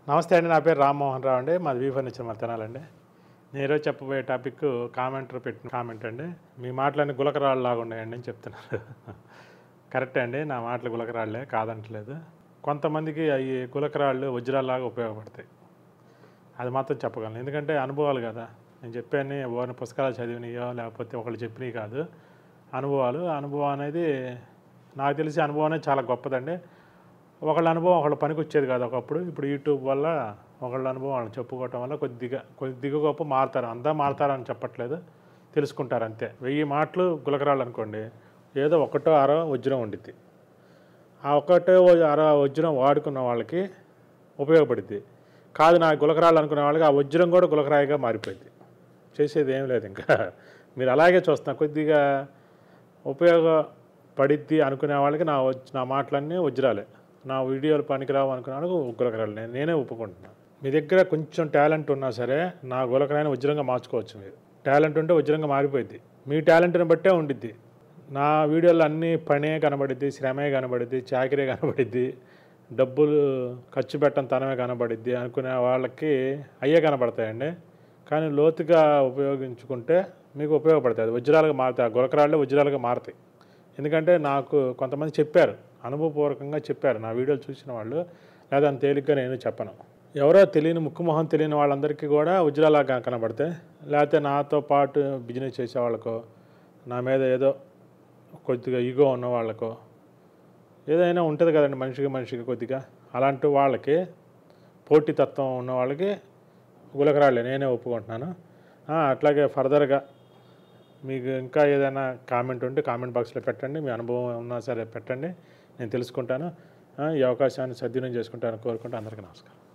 నమస్తే అండి నా పేరు రామ్మోహన్ రావు అండి మాది వీ ఫర్నిచర్ మర్తనాలండి నేను ఈరోజు చెప్పబోయే టాపిక్ కామెంటర్ పెట్టిన కామెంట్ అండి మీ మాటలన్నీ గులకరాళ్ళు లాగా ఉన్నాయండి అని చెప్తున్నారు కరెక్టే అండి నా మాటలు గులకరాళ్ళే కాదంటలేదు కొంతమందికి అవి గులకరాళ్ళు వజ్రాల్లాగా ఉపయోగపడతాయి అది మాత్రం చెప్పగలను ఎందుకంటే అనుభవాలు కదా నేను చెప్పాను ఓన పుస్తకాలు చదివినయో లేకపోతే ఒకళ్ళు చెప్పినవి కాదు అనుభవాలు అనుభవం అనేది నాకు తెలిసి అనుభవం అనేది చాలా గొప్పదండి ఒకళ్ళ అనుభవం ఒకళ్ళ పనికి వచ్చేది కాదు ఒకప్పుడు ఇప్పుడు యూట్యూబ్ వల్ల ఒకళ్ళ అనుభవం వాళ్ళు చెప్పుకోవటం వల్ల కొద్దిగా కొద్దిగా గొప్ప మారుతారు అంతా మారుతారని చెప్పట్లేదు తెలుసుకుంటారు అంతే వెయ్యి మాటలు గులకరాళ్ళు అనుకోండి ఏదో ఒకటో అరో వజ్రం ఉండిద్ది ఆ ఒకటో అర వజ్రం వాడుకున్న వాళ్ళకి ఉపయోగపడుద్ది కాదు నా గులకరాళ్ళు అనుకునే వాళ్ళకి ఆ వజ్రం కూడా గులకరాయిగా మారిపోయింది చేసేది ఏం లేదు ఇంకా మీరు అలాగే చూస్తున్నా కొద్దిగా ఉపయోగపడిద్ది అనుకునే వాళ్ళకి నా వజ్- నా మాటలన్నీ వజ్రాలే నా వీడియోలు పనికిరావు అనుకునే వాళ్ళకి గులకరాలు నేను నేనే ఒప్పుకుంటున్నాను మీ దగ్గర కొంచెం టాలెంట్ ఉన్నా సరే నా గులకరాయిని వజ్రంగా మార్చుకోవచ్చు మీరు టాలెంట్ ఉంటే వజ్రంగా మారిపోయింది మీ టాలెంట్ని బట్టే ఉండిద్ది నా వీడియోలో అన్ని పనే కనబడిద్ది శ్రమే కనబడిద్ది చాకరీ కనబడిద్ది డబ్బులు ఖర్చు పెట్టడం తనమే కనబడిద్ది అనుకునే వాళ్ళకి అయ్యే కనబడతాయండి కానీ లోతుగా ఉపయోగించుకుంటే మీకు ఉపయోగపడతాయి అది వజ్రాలుగా మారుతాయి ఆ గులకరాళ్ళే వజ్రాలుగా మారుతాయి ఎందుకంటే నాకు కొంతమంది చెప్పారు అనుభవపూర్వకంగా చెప్పారు నా వీడియోలు చూసిన వాళ్ళు లేదా అంత తేలిగ్గా నేను చెప్పను ఎవరో తెలియని ముక్కు మొహం తెలియని వాళ్ళందరికీ కూడా వజ్రాలాగా కనబడతాయి లేకపోతే నాతో పాటు బిజినెస్ చేసే వాళ్ళకో నా మీద ఏదో కొద్దిగా ఈగో ఉన్న వాళ్ళకో ఏదైనా ఉంటుంది కదండి మనిషికి మనిషికి కొద్దిగా అలాంటి వాళ్ళకి పోటీతత్వం ఉన్న వాళ్ళకి గులకరాళ్ళే నేనే ఒప్పుకుంటున్నాను ఆ, అట్లాగే ఫర్దర్గా మీకు ఇంకా ఏదైనా కామెంట్ ఉంటే కామెంట్ బాక్స్లో పెట్టండి మీ అనుభవం ఉన్నా సరే పెట్టండి నేను తెలుసుకుంటాను ఆ, ఈ అవకాశాన్ని సద్వినియోగం చేసుకుంటాను కోరుకుంటూ అందరికీ నమస్కారం